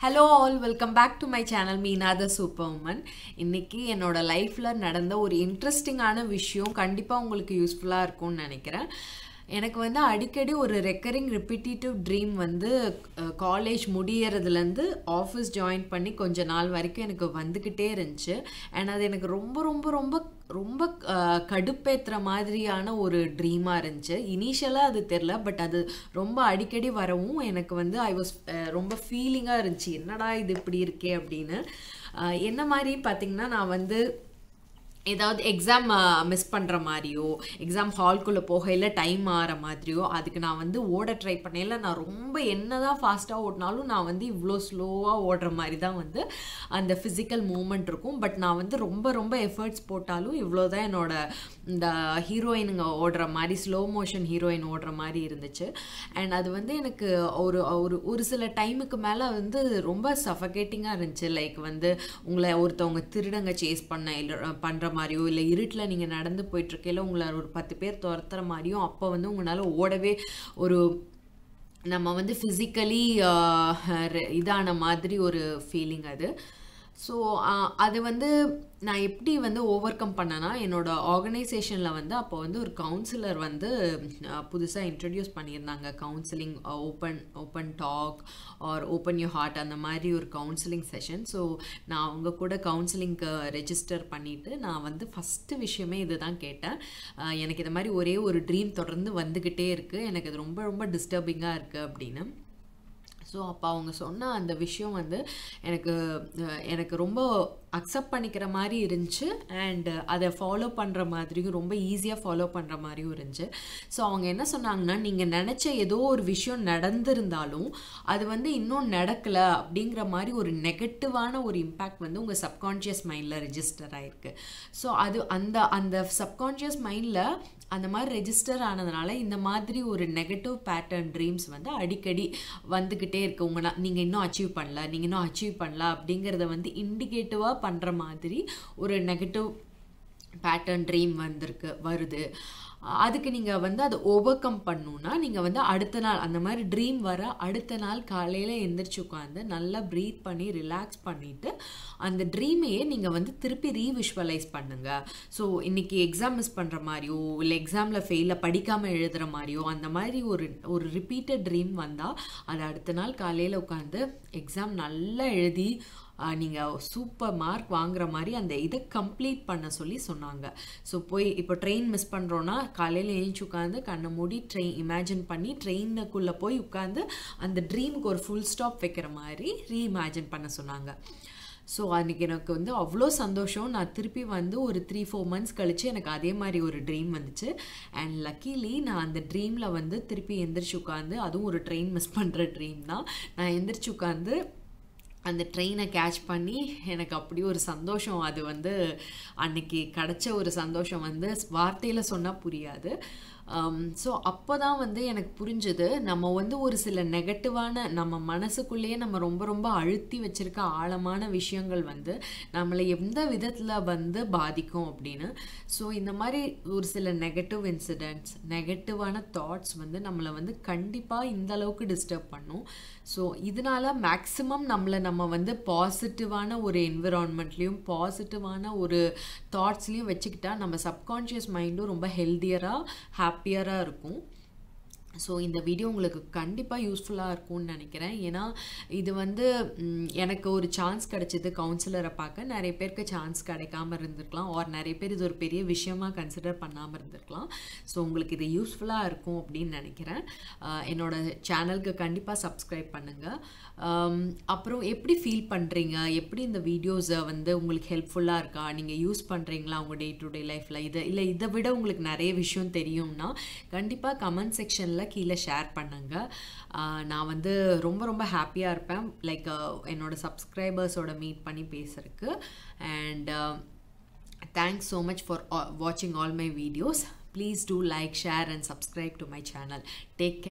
hello all welcome back to my channel Meena the super woman இன்னைக்கு என்னோட லைஃப்பில் நடந்த ஒரு இன்ட்ரெஸ்டிங்கான விஷயம் கண்டிப்பாக உங்களுக்கு யூஸ்ஃபுல்லாக இருக்கும்னு நினைக்கிறேன் எனக்கு வந்து அடிக்கடி ஒரு ரெக்கரிங் ரிப்பிட்டேட்டிவ் ட்ரீம் வந்து காலேஜ் முடியறதுலேருந்து ஆஃபீஸ் ஜாயின் பண்ணி கொஞ்ச நாள் வரைக்கும் எனக்கு வந்துக்கிட்டே இருந்துச்சு அண்ட் அது எனக்கு ரொம்ப ரொம்ப ரொம்ப ரொம்ப அஹ், கடுப்பேத்துற மாதிரியான ஒரு ட்ரீமாக இருந்துச்சு இனிஷியலாக அது தெரில பட் அது ரொம்ப அடிக்கடி வரவும் எனக்கு வந்து ஐ வாஸ் ரொம்ப ஃபீலிங்காக இருந்துச்சு என்னடா இது இப்படி இருக்கே அப்படின்னு அஹ், என்ன மாதிரி பார்த்தீங்கன்னா நான் வந்து ஏதாவது எக்ஸாம் மிஸ் பண்ணுற மாதிரியோ எக்ஸாம் ஹால்குள்ளே போகையில் டைம் ஆகிற மாதிரியோ அதுக்கு நான் வந்து ஓட ட்ரை பண்ணையில நான் ரொம்ப என்ன தான் ஃபாஸ்ட்டாக ஓடினாலும் நான் வந்து இவ்வளோ ஸ்லோவாக ஓடுற மாதிரி தான் வந்து அந்த ஃபிசிக்கல் மூமெண்ட் இருக்கும் பட் நான் வந்து ரொம்ப ரொம்ப எஃபர்ட்ஸ் போட்டாலும் இவ்வளோ தான் என்னோட இந்த ஹீரோயினுங்க ஓடுற மாதிரி ஸ்லோ மோஷன் ஹீரோயின் ஓடுற மாதிரி இருந்துச்சு அண்ட் அது வந்து எனக்கு ஒரு ஒரு ஒரு சில டைமுக்கு மேலே வந்து ரொம்ப சஃபகேட்டிங்காக இருந்துச்சு லைக் வந்து உங்களை ஒருத்தவங்க திருடங்க சேஸ் பண்ண இல்லை பண்ணுற மாதிரியோ இல்லை இருட்டில் நீங்கள் நடந்து போயிட்டுருக்கையில உங்களை ஒரு பத்து பேர் துரத்துற மாதிரியும் அப்போ வந்து உங்களால் ஓடவே ஒரு நம்ம வந்து ஃபிசிக்கலி இதான மாதிரி ஒரு ஃபீலிங் அது ஸோ அது வந்து நான் எப்படி வந்து ஓவர் கம் பண்ணேன்னா என்னோட ஆர்கனைசேஷனில் வந்து அப்போ வந்து ஒரு கவுன்சிலர் வந்து புதுசாக இன்ட்ரடியூஸ் பண்ணியிருந்தாங்க counselling open open talk or open you heart அந்த மாதிரி ஒரு கவுன்சிலிங் செஷன் ஸோ நான் அவங்க கூட கவுன்சிலிங்க்கு ரெஜிஸ்டர் பண்ணிவிட்டு நான் வந்து ஃபஸ்ட்டு விஷயமே இதுதான் கேட்டேன் அஹ் எனக்கு இது மாதிரி ஒரே ஒரு ட்ரீம் தொடர்ந்து வந்துக்கிட்டே இருக்குது எனக்கு இது ரொம்ப ரொம்ப டிஸ்டர்பிங்காக இருக்குது அப்படின்னு ஸோ அப்போ அவங்க சொன்ன அந்த விஷயம் வந்து எனக்கு அஹ், எனக்கு ரொம்ப அக்செப்ட் பண்ணிக்கிற மாதிரி இருந்துச்சு அண்ட் அதை ஃபாலோ பண்ணுற மாதிரியும் ரொம்ப ஈஸியாக ஃபாலோ பண்ணுற மாதிரியும் இருந்துச்சு ஸோ அவங்க என்ன சொன்னாங்கன்னா நீங்கள் நினச்ச ஏதோ ஒரு விஷயம் நடந்திருந்தாலும் அது வந்து இன்னும் நடக்கலை அப்படிங்கிற மாதிரி ஒரு நெகட்டிவான ஒரு இம்பேக்ட் வந்து உங்கள் சப்கான்ஷியஸ் மைண்டில் ரெஜிஸ்டர் ஆயிருக்கு ஸோ அது அந்த அந்த சப்கான்ஷியஸ் மைண்டில் அந்த மாதிரி ரெஜிஸ்டர் ஆனதுனால இந்த மாதிரி ஒரு நெகட்டிவ் பேட்டர்ன் ட்ரீம்ஸ் வந்து அடிக்கடி வந்துக்கிட்டே இருக்கு உங்க நீங்கள் இன்னும் அச்சீவ் பண்ணல நீங்கள் இன்னும் அச்சீவ் பண்ணல அப்படிங்கிறத வந்து இண்டிகேட்டிவாக பண்ணுற மாதிரி ஒரு நெகட்டிவ் பேட்டர்ன் ட்ரீம் வந்திருக்கு வருது அதுக்கு நீங்கள் வந்து அதை ஓவர் கம் பண்ணணுன்னா நீங்கள் வந்து அடுத்த நாள் அந்த மாதிரி ட்ரீம் வர அடுத்த நாள் காலையில் எந்திரிச்சு உட்காந்து நல்லா ப்ரீத் பண்ணி ரிலாக்ஸ் பண்ணிவிட்டு அந்த ட்ரீமையே நீங்கள் வந்து திருப்பி ரீவிஷ்வலைஸ் பண்ணுங்கள் ஸோ இன்றைக்கி எக்ஸாம் மிஸ் பண்ணுற மாதிரியோ இல்லை எக்ஸாமில் ஃபெயிலில் படிக்காமல் எழுதுகிற மாதிரியோ அந்த மாதிரி ஒரு ஒரு ரிப்பீட்டட் ட்ரீம் வந்தால் அதை அடுத்த நாள் காலையில் உட்காந்து எக்ஸாம் நல்லா எழுதி நீங்கள் சூப்பர் மார்க் வாங்குற மாதிரி அந்த இதை கம்ப்ளீட் பண்ண சொல்லி சொன்னாங்க ஸோ போய் இப்போ ட்ரெயின் மிஸ் பண்ணுறோன்னா காலையில் எழுந்துச்சு உட்காந்து கண்ணை மூடி ட்ரெயின் இமேஜின் பண்ணி ட்ரெயினுக்குள்ளே போய் உட்காந்து அந்த ட்ரீமுக்கு ஒரு ஃபுல் ஸ்டாப் வைக்கிற மாதிரி ரீஇமேஜின் பண்ண சொன்னாங்க ஸோ அன்றைக்கி எனக்கு வந்து அவ்வளோ சந்தோஷம் நான் திருப்பி வந்து ஒரு த்ரீ ஃபோர் மந்த்ஸ் கழித்து எனக்கு அதே மாதிரி ஒரு ட்ரீம் வந்துச்சு அண்ட் லக்கிலி நான் அந்த ட்ரீமில் வந்து திருப்பி எந்திரிச்சு உட்காந்து அதுவும் ஒரு ட்ரெயின் மிஸ் பண்ணுற ட்ரீம் தான் நான் எந்திரிச்சு உட்காந்து அந்த ட்ரெயினை கேட்ச் பண்ணி எனக்கு அப்படி ஒரு சந்தோஷம் அது வந்து அன்னைக்கு கிடைச்ச ஒரு சந்தோஷம் வந்து வார்த்தையில் சொன்னால் புரியாது ஸோ அப்போ தான் வந்து எனக்கு புரிஞ்சுது நம்ம வந்து ஒரு சில நெகட்டிவான நம்ம மனசுக்குள்ளேயே நம்ம ரொம்ப ரொம்ப அழுத்தி வச்சிருக்க ஆழமான விஷயங்கள் வந்து நம்மளை எந்த விதத்தில் வந்து பாதிக்கும் அப்படின்னு ஸோ இந்த மாதிரி ஒரு சில நெகட்டிவ் இன்சிடென்ட்ஸ் நெகட்டிவான தாட்ஸ் வந்து நம்மளை வந்து கண்டிப்பாக இந்த அளவுக்கு டிஸ்டர்ப் பண்ணும் ஸோ இதனால மேக்ஸிமம் நம்மளை நம்ம வந்து பாசிட்டிவான ஒரு என்விரான்மெண்ட்லேயும் பாசிட்டிவான ஒரு தாட்ஸ்லேயும் வச்சுக்கிட்டா நம்ம சப்கான்ஷியஸ் மைண்டும் ரொம்ப ஹெல்த்தியராக ஹாப்பியராக இருக்கும் ஸோ இந்த வீடியோ உங்களுக்கு கண்டிப்பாக யூஸ்ஃபுல்லாக இருக்கும்னு நினைக்கிறேன் ஏன்னா இது வந்து ம், எனக்கு ஒரு சான்ஸ் கிடைச்சிது கவுன்சிலரை பார்க்க நிறைய பேருக்கு சான்ஸ் கிடைக்காம இருந்திருக்கலாம் ஆர் நிறைய பேர் இது ஒரு பெரிய விஷயமா கன்சிடர் பண்ணாமல் இருந்திருக்கலாம் ஸோ உங்களுக்கு இது யூஸ்ஃபுல்லாக இருக்கும் அப்படின்னு நினைக்கிறேன் ஆஹ் என்னோட சேனலுக்கு கண்டிப்பாக சப்ஸ்கிரைப் பண்ணுங்கள் அப்புறம் எப்படி ஃபீல் பண்ணுறீங்க எப்படி இந்த வீடியோஸை வந்து உங்களுக்கு ஹெல்ப்ஃபுல்லாக இருக்கா நீங்கள் யூஸ் பண்ணுறீங்களா உங்கள் டே டு டே லைஃப்பில் இதை இல்லை இதை விட உங்களுக்கு நிறைய விஷயம் தெரியும்னா கண்டிப்பாக கமெண்ட் செக்ஷனில் கீழே ஷேர் பண்ணுங்க ஆஹ் நான் வந்து ரொம்ப ரொம்ப ஹாப்பியாக இருப்பேன் லைக் என்னோட சப்ஸ்கிரைபர்ஸோட மீட் பண்ணி பேசுறதுக்கு and thanks so much for uh, watching all my videos please do like share and subscribe to my channel take care